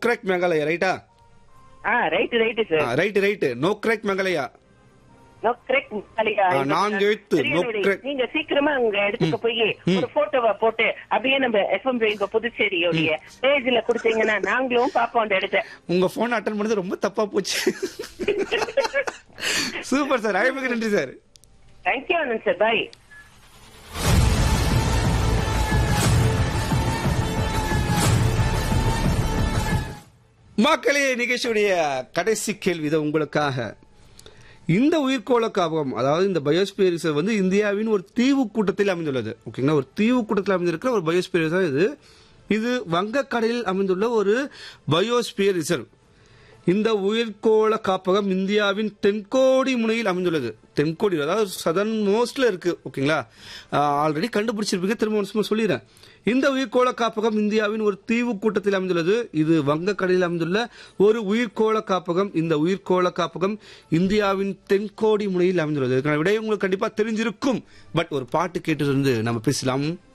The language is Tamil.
கிராக் மேகாலயா ரைட்டா ஆ right right sir right right no கிராக் மேகாலயா நோ கிரேக் மலையா ஆ, நான்கு எழுத்து, சரி, no என்னுடைய- crack. நீங்க சீக்கிரமா உங்க இடத்துக்கு போய் ஒரு போட்டோவை போட்டு அப்படியே நம்ம எஃப்எம் ரெயின்போ புதுச்சேரியோடைய பேஜ்ல கொடுத்தீங்கன்னா நாங்களும் பாப்போம் அந்த இடத்த உங்க போன் அட்டன் பண்ணது ரொம்ப தப்பா போச்சு சூப்பர் சார் அழைப்புக்கு நன்றி sir thank you Anand sir bye மக்களே நிகழ்ச்சியுடைய கடைசி கேள்வி இது உங்களுக்காக இந்த உயிர்கோள காப்பகம் அதாவது இந்த பயோஸ்பியர் ரிசர்வ் வந்து இந்தியாவின் ஒரு தீவு கூட்டத்தில் அமைந்துள்ளது ஓகேங்களா ஒரு தீவு கூட்டத்தில் அமைந்திருக்கிற ஒரு பயோஸ்பியர் ரிசர்வ் இது இது வங்கக்கடலில் அமைந்துள்ள ஒரு பயோஸ்பியர் ரிசர்வ் இந்த உயிர்கோள காப்பகம் இந்தியாவின் தென்கோடி முனையில் அமைந்துள்ளது தென்கோடி அதாவது சதன் மோஸ்ட்ல இருக்கு ஓகேங்களா ஆல்ரெடி கண்டுபிடிச்சிருப்பீங்க திரும்ப ஒரு சும்மா சொல்லிடுறேன் இந்த உயிர்கோள காப்பகம் இந்தியாவின் ஒரு தீவு கூட்டத்தில் அமைந்துள்ளது இது வங்கக்கடலில் அமைந்துள்ள ஒரு உயிர்கோள காப்பகம் இந்த உயிர்கோள காப்பகம் இந்தியாவின் தென்கோடி முனையில் அமைந்துள்ளது இதுக்கான விடை உங்களுக்கு கண்டிப்பா தெரிஞ்சிருக்கும் பட் ஒரு பாட்டு கேட்டு வந்து நம்ம பேசலாம்